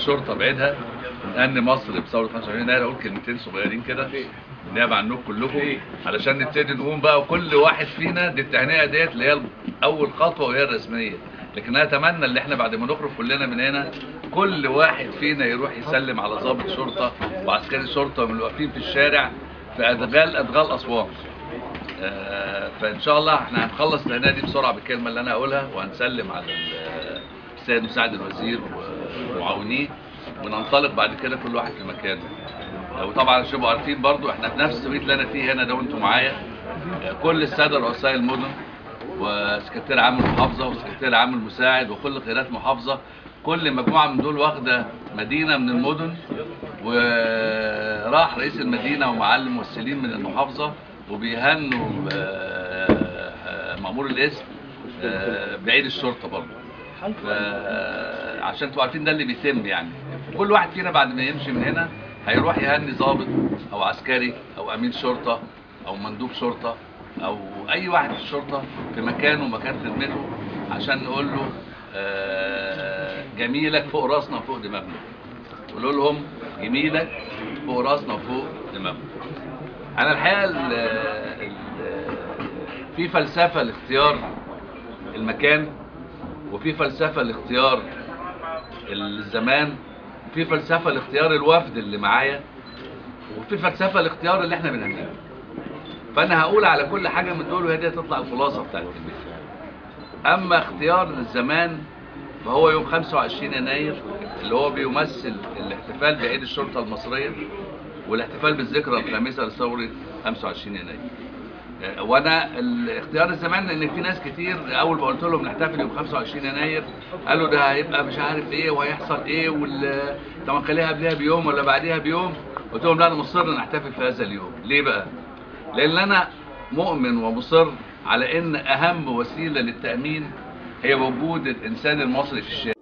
الشرطه بعيدها نهني مصر بثوره 25 يناير اقول كلمتين صغيرين كده بالنيابه عنكم كلكم علشان نبتدي نقوم بقى وكل واحد فينا دي التهنئه ديت اللي هي اول خطوه وهي الرسميه لكن انا اتمنى ان احنا بعد ما نخرج كلنا من هنا كل واحد فينا يروح يسلم على ضابط شرطه وعسكري شرطه من اللي واقفين في الشارع في ادغال ادغال اسوان آه، فان شاء الله احنا هنخلص التهنئه دي بسرعه بالكلمه اللي انا هقولها وهنسلم على ال- السيد مساعد الوزير ومعاونيه وننطلق بعد كده كل واحد في مكانه وطبعا عشان تبقوا عارفين برضو احنا في نفس التوقيت اللي انا فيه هنا ده وانتم معايا آه، كل الساده رؤساء المدن وسكرتير عام المحافظه وسكرتير عام المساعد وكل قيادات محافظه كل مجموعه من دول واخده مدينه من المدن وراح رئيس المدينه ومعلم ممثلين من المحافظه وبيهنوا آه، آه، مأمور الاسم آه، بعيد الشرطه برضه ف- عشان تبقوا عارفين ده اللي بيتم يعني كل واحد فينا بعد ما يمشي من هنا هيروح يهني ضابط او عسكري او امين شرطه او مندوب شرطه او اي واحد في الشرطه في مكانه ومكان خدمته عشان نقول له آه، جميلك فوق راسنا وفوق دماغنا قولوا لهم جميلك فوق راسنا وفوق دماغنا انا الحقيقه ال- ال- في فلسفه لاختيار المكان وفي فلسفه لاختيار الزمان وفي فلسفه لاختيار الوفد اللي معايا وفي فلسفه لاختيار اللي احنا بنعمله فانا هقول على كل حاجه من دول وهي دي تطلع الخلاصه بتاعت الكلمه اما اختيار الزمان فهو يوم 25 يناير اللي هو بيمثل الاحتفال بعيد الشرطه المصريه والاحتفال بالذكرى الخامسه لثوره 25 يناير آه، وانا ال- اختيار الزمان لان في ناس كتير اول ما قلت لهم نحتفل يوم 25 يناير قالوا ده هيبقى مش عارف ايه وهيحصل ايه وال طب نخليها قبلها بيوم ولا بعديها بيوم قلت لهم لا انا مصر نحتفل في هذا اليوم ليه بقى لان انا مؤمن ومصر على ان اهم وسيله للتامين هي وجود الانسان المصري في الشارع